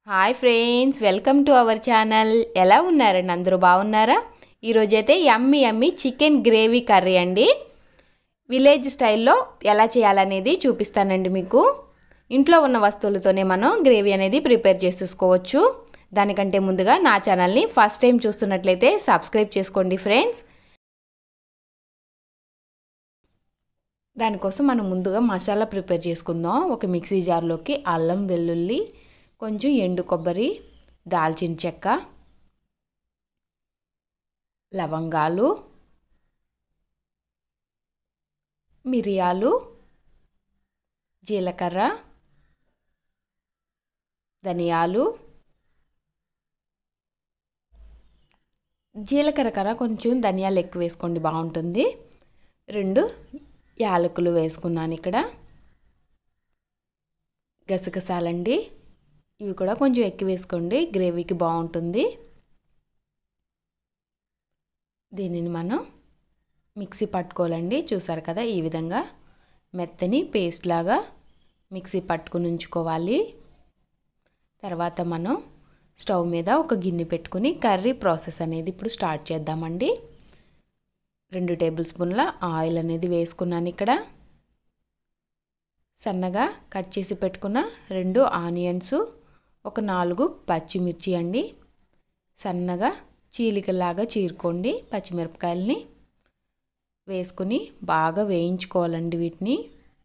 hi friends welcome to our channel ఎలా ఉన్నారండి అందరూ బాగున్నారా ఈరోజైతే yummy yummy chicken gravy curry అండి విలేజ్ స్టైల్లో ఎలా చేయాలనేది చూపిస్తానండి మీకు ఇంట్లో ఉన్న వస్తువులతోనే మనం గ్రేవీ అనేది ప్రిపేర్ చేసేసుకోవచ్చు దానికంటే ముందుగా నా ఛానల్ని ఫస్ట్ టైం చూస్తున్నట్లయితే సబ్స్క్రైబ్ చేసుకోండి ఫ్రెండ్స్ దానికోసం మనం ముందుగా మసాలా ప్రిపేర్ చేసుకుందాం ఒక మిక్సీ జార్లోకి అల్లం వెల్లుల్లి కొంచెం ఎండు కొబ్బరి దాల్చిన చెక్క లవంగాలు మిరియాలు జీలకర్ర ధనియాలు జీలకర్ర కర్ర కొంచెం ధనియాలు ఎక్కువ వేసుకోండి బాగుంటుంది రెండు యాలకులు వేసుకున్నాను ఇక్కడ గసగసాలండి ఇవి కూడా కొంచెం ఎక్కువ వేసుకోండి గ్రేవీకి బాగుంటుంది దీనిని మనం మిక్సీ పట్టుకోవాలండి చూసారు కదా ఈ విధంగా మెత్తని పేస్ట్ లాగా మిక్సీ పట్టుకుని ఉంచుకోవాలి తర్వాత మనం స్టవ్ మీద ఒక గిన్నె పెట్టుకుని కర్రీ ప్రాసెస్ అనేది ఇప్పుడు స్టార్ట్ చేద్దామండి రెండు టేబుల్ స్పూన్ల ఆయిల్ అనేది వేసుకున్నాను ఇక్కడ సన్నగా కట్ చేసి పెట్టుకున్న రెండు ఆనియన్స్ ఒక నాలుగు పచ్చిమిర్చి అండి సన్నగా చీలికలాగా చీరుకోండి పచ్చిమిరపకాయలని వేసుకుని బాగా వేయించుకోవాలండి వీటిని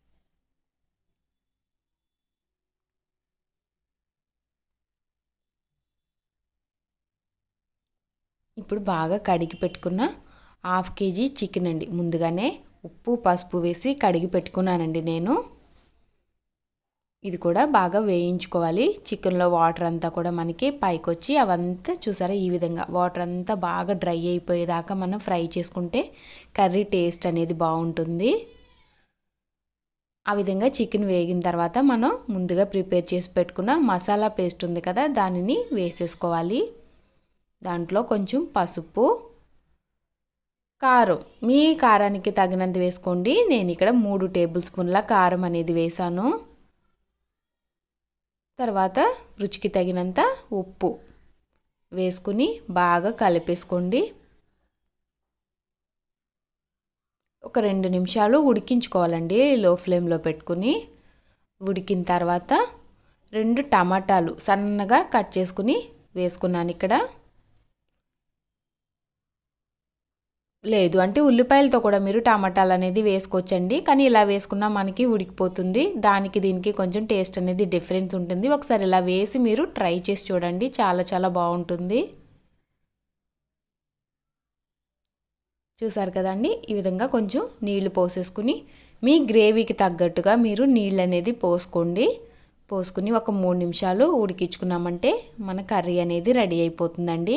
ఇప్పుడు బాగా కడిగి పెట్టుకున్న హాఫ్ కేజీ చికెన్ అండి ముందుగానే ఉప్పు పసుపు వేసి కడిగి పెట్టుకున్నానండి నేను ఇది కూడా బాగా వేయించుకోవాలి చికెన్లో వాటర్ అంతా కూడా మనకి పైకి వచ్చి అవంతా చూసారా ఈ విధంగా వాటర్ అంతా బాగా డ్రై అయిపోయేదాకా మనం ఫ్రై చేసుకుంటే కర్రీ టేస్ట్ అనేది బాగుంటుంది ఆ విధంగా చికెన్ వేగిన తర్వాత మనం ముందుగా ప్రిపేర్ చేసి పెట్టుకున్న మసాలా పేస్ట్ ఉంది కదా దానిని వేసేసుకోవాలి దాంట్లో కొంచెం పసుపు కారం మీ కారానికి తగినంత వేసుకోండి నేను ఇక్కడ మూడు టేబుల్ స్పూన్ల కారం అనేది వేసాను తర్వాత రుచికి తగినంత ఉప్పు వేసుకుని బాగా కలిపేసుకోండి ఒక రెండు నిమిషాలు ఉడికించుకోవాలండి లో ఫ్లేమ్లో పెట్టుకుని ఉడికిన తర్వాత రెండు టమాటాలు సన్నగా కట్ చేసుకుని వేసుకున్నాను ఇక్కడ లేదు అంటే ఉల్లిపాయలతో కూడా మీరు టమాటాలు అనేది వేసుకోవచ్చండి కానీ ఇలా వేసుకున్నా మనకి ఉడికిపోతుంది దానికి దీనికి కొంచెం టేస్ట్ అనేది డిఫరెన్స్ ఉంటుంది ఒకసారి ఇలా వేసి మీరు ట్రై చేసి చూడండి చాలా చాలా బాగుంటుంది చూసారు కదండి ఈ విధంగా కొంచెం నీళ్లు పోసేసుకుని మీ గ్రేవీకి తగ్గట్టుగా మీరు నీళ్ళు అనేది పోసుకోండి పోసుకుని ఒక మూడు నిమిషాలు ఉడికించుకున్నామంటే మన కర్రీ అనేది రెడీ అయిపోతుందండి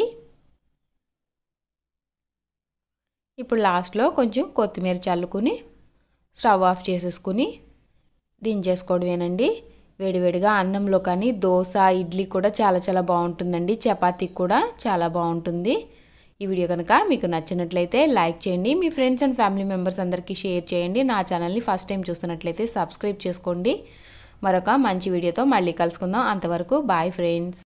ఇప్పుడు లాస్ట్లో కొంచెం కొత్తిమీర చల్లుకుని స్టవ్ ఆఫ్ చేసేసుకుని దించేసుకోవడమేనండి వేడివేడిగా అన్నంలో కానీ దోశ ఇడ్లీ కూడా చాలా చాలా బాగుంటుందండి చపాతీకి కూడా చాలా బాగుంటుంది ఈ వీడియో కనుక మీకు నచ్చినట్లయితే లైక్ చేయండి మీ ఫ్రెండ్స్ అండ్ ఫ్యామిలీ మెంబర్స్ అందరికీ షేర్ చేయండి నా ఛానల్ని ఫస్ట్ టైం చూస్తున్నట్లయితే సబ్స్క్రైబ్ చేసుకోండి మరొక మంచి వీడియోతో మళ్ళీ కలుసుకుందాం అంతవరకు బాయ్ ఫ్రెండ్స్